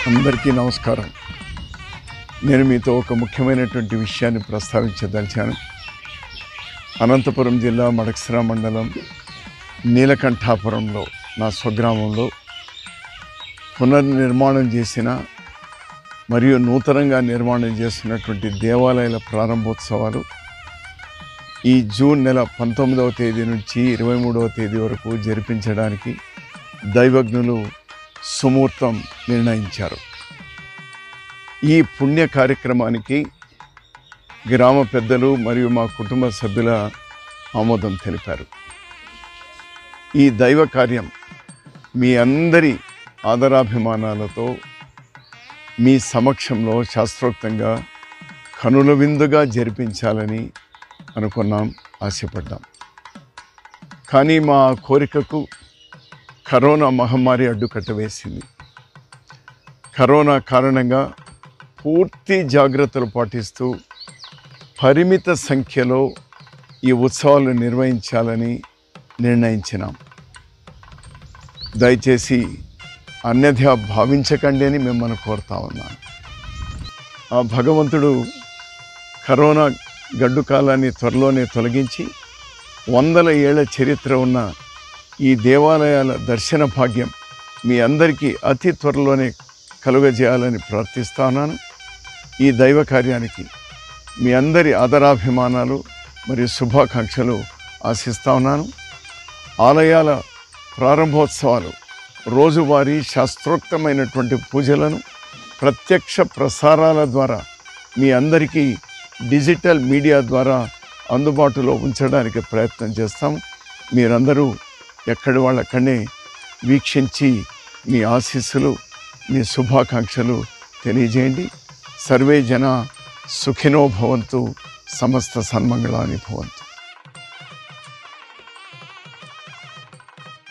అందరికీ నమస్కారం నేను మీతో ఒక ముఖ్యమైనటువంటి విషయాన్ని ప్రస్తావించదలిచాను అనంతపురం జిల్లా మడక్సిరా మండలం నీలకంఠాపురంలో నా స్వగ్రామంలో పునర్నిర్మాణం చేసిన మరియు నూతనంగా నిర్మాణం చేస్తున్నటువంటి దేవాలయాల ప్రారంభోత్సవాలు ఈ జూన్ నెల పంతొమ్మిదవ తేదీ నుంచి ఇరవై మూడవ తేదీ వరకు జరిపించడానికి దైవజ్ఞులు సుముహూర్తం నిర్ణయించారు ఈ పుణ్య కార్యక్రమానికి గ్రామ పెద్దలు మరియు మా కుటుంబ సభ్యుల ఆమోదం తెలిపారు ఈ దైవ కార్యం మీ అందరి ఆదరాభిమానాలతో మీ సమక్షంలో శాస్త్రోక్తంగా కనుల విందుగా జరిపించాలని అనుకున్నాం ఆశపడ్డాం కానీ మా కోరికకు కరోనా మహమ్మారి అడ్డుకట్ట వేసింది కరోనా కారణంగా పూర్తి జాగ్రత్తలు పాటిస్తూ పరిమిత సంఖ్యలో ఈ ఉత్సవాలు నిర్వహించాలని నిర్ణయించినాం దయచేసి అన్యథ భావించకండి అని మిమ్మల్ని కోరుతా ఉన్నాను ఆ భగవంతుడు కరోనా గడ్డు కాలాన్ని త్వరలోనే తొలగించి వందల ఏళ్ల చరిత్ర ఉన్న ఈ దేవాలయాల దర్శన భాగ్యం మీ అందరికీ అతి త్వరలోనే కలుగజేయాలని ప్రార్థిస్తున్నాను ఈ దైవ కార్యానికి మీ అందరి ఆదరాభిమానాలు మరియు శుభాకాంక్షలు ఆశిస్తా ఉన్నాను ఆలయాల ప్రారంభోత్సవాలు రోజువారీ శాస్త్రోక్తమైనటువంటి పూజలను ప్రత్యక్ష ప్రసారాల ద్వారా మీ అందరికీ డిజిటల్ మీడియా ద్వారా అందుబాటులో ఉంచడానికి ప్రయత్నం చేస్తాం మీరందరూ ఎక్కడి వాళ్ళక్కడనే వీక్షించి మీ ఆశీస్సులు మీ శుభాకాంక్షలు తెలియజేయండి సర్వే జన సుఖినో భవంతు సమస్త సన్మంగళాని భవంతు